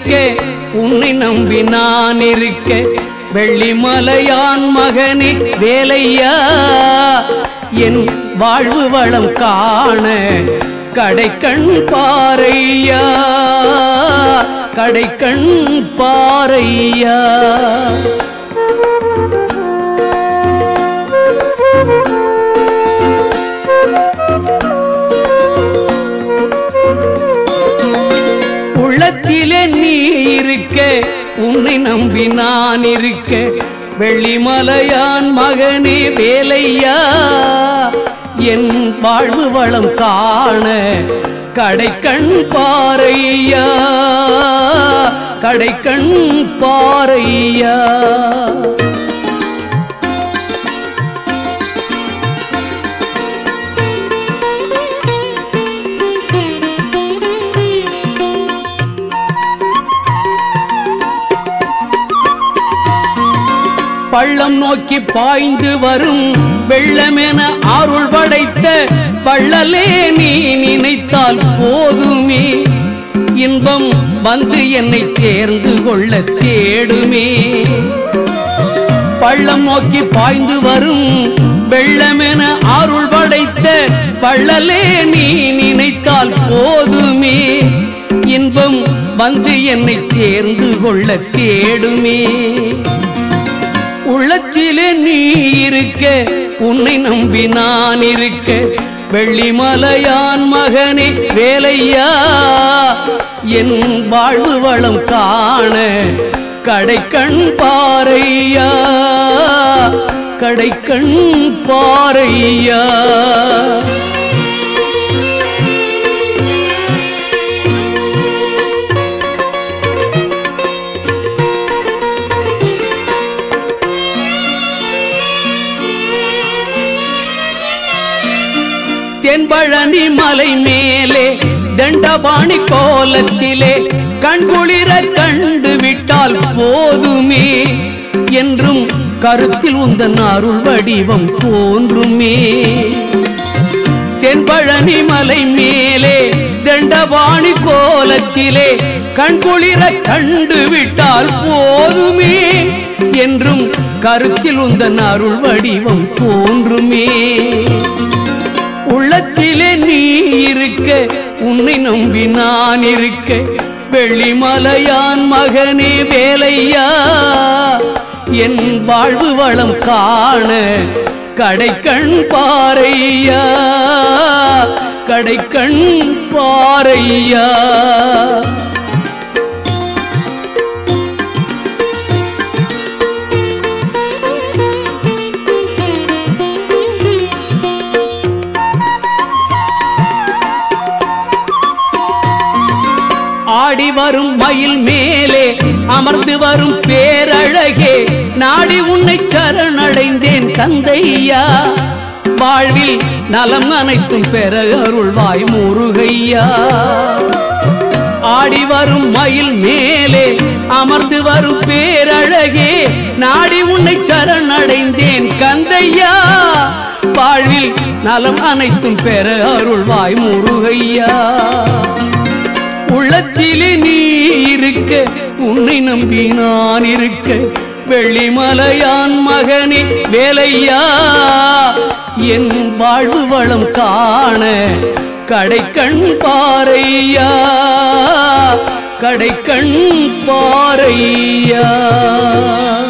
இருக்க உன்னை நம்பி நான் இருக்க வெள்ளிமலையான் மகனே வேலையா என் வாழ்வு வளம் காண கடைக்கண் பாறையா கடைக்கண் பாறையா உள்ளத்திலே நீ இருக்க உன்னை நம்பி நான் இருக்க வெள்ளிமலையான் மகனே வேலையா என் வாழ்வு வளம் காண கடைக்கண் பாறையா கடைக்கண் பாறையா பள்ளம் நோக்கி பாய்ந்து வரும் வெள்ளமென அருள் படைத்த பள்ளலே நீ நினைத்தால் போதுமே இன்பம் வந்து என்னை சேர்ந்து கொள்ள தேடுமே பள்ளம் நோக்கி பாய்ந்து வரும் வெள்ளமென அருள் படைத்த பள்ளலே நீ நினைத்தால் போதுமே இன்பம் வந்து என்னை சேர்ந்து கொள்ள தேடுமே உள்ளத்திலே நீ இருக்க உன்னை நம்பி நான் இருக்க வெள்ளிமலையான் மகனே வேலையா என் வாழ்வு வளம் காண கடைக்கண் பாறையா கடைக்கண் பாறையா தென்பழனி மலை மேலே தண்டபாணி கோலத்திலே கண்குளிர கண்டு விட்டால் போதுமே என்றும் கருத்தில் உந்தன் அருள் வடிவம் தோன்றுமே தென்பழனி மலை மேலே தண்டபாணி கோலத்திலே கண்குளிர கண்டு விட்டால் போதுமே என்றும் கருத்தில் உந்தன் அருள் வடிவம் தோன்றுமே உள்ளத்திலே நீ இருக்க உன்னை நம்பி நான் இருக்க வெள்ளிமலையான் மகனே வேலையா என் வாழ்வு வளம் காண கடைக்கண் பாறையா கடைக்கண் பாறையா ஆடி வரும் மயில் மேலே அமர்ந்து வரும் பேரழகே நாடி உன்னை சரணடைந்தேன் தந்தையா வாழ்வில் நலம் அனைத்தும் பெற அருள்வாய் முருகையா ஆடி வரும் மயில் மேலே அமர்ந்து வரும் பேரழகே நாடி உன்னை சரணடைந்தேன் கந்தையா வாழ்வில் நலம் அனைத்தும் பெற அருள்வாய் முருகையா உள்ளத்திலே நீ இருக்க உன்னை நம்பி நான் இருக்க வெள்ளிமலையான் மகனே வேலையா என் வாழ்வு வளம் காண கடைக்கண் பாறையா கடைக்கண் பாறையா